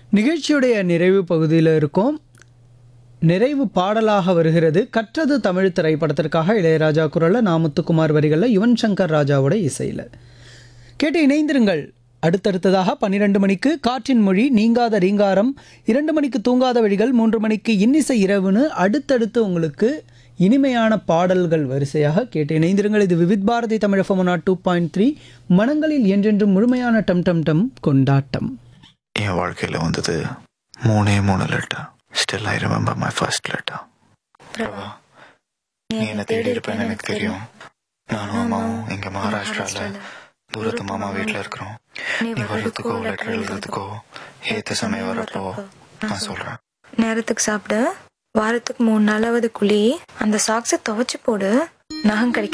நிகழ்ச்சியுடைய நிறைவு பகுதியில் இருக்கோம் நிறைவு பாடலாக வருகிறது கற்றது தமிழ் திரைப்படத்திற்காக இளையராஜா குரலில் நாமுத்துக்குமார் வரிகளில் யுவன் சங்கர் ராஜாவோட இசையில் கேட்டு இணைந்திருங்கள் அடுத்தடுத்ததாக பன்னிரண்டு மணிக்கு காற்றின் மொழி நீங்காத ரீங்காரம் இரண்டு மணிக்கு தூங்காத வழிகள் மூன்று மணிக்கு இன்னிசை இரவுன்னு அடுத்தடுத்து உங்களுக்கு இனிமையான பாடல்கள் வரிசையாக கேட்டு இணைந்திருங்கள் இது Vividh Bharati Tamil FM two point three மனங்களில் என்றென்றும் முழுமையான டம் டம் டம் கொண்டாட்டம் என் வாழ்க்கையில் வந்தது மூணே மூணு letter still I remember my first letter Prabha நீ என்ன தேடி இருப்பேன்னு எனக்கு தெரியும் நானும் அம்மாவும் இங்க மகாராஷ்டிரால தூரத்து மாமா வீட்டில் இருக்கிறோம் நீ வர்றதுக்கோ லெட்டர் எழுதுறதுக்கோ ஏத்த சமயம் வரப்போ நான் சொல்றேன் நேரத்துக்கு சாப்பிடு வாரத்துக்கு மூணு நாளாவது குழி அந்த சாக்ஸை துவைச்சு போடு நகம் கிடைக்க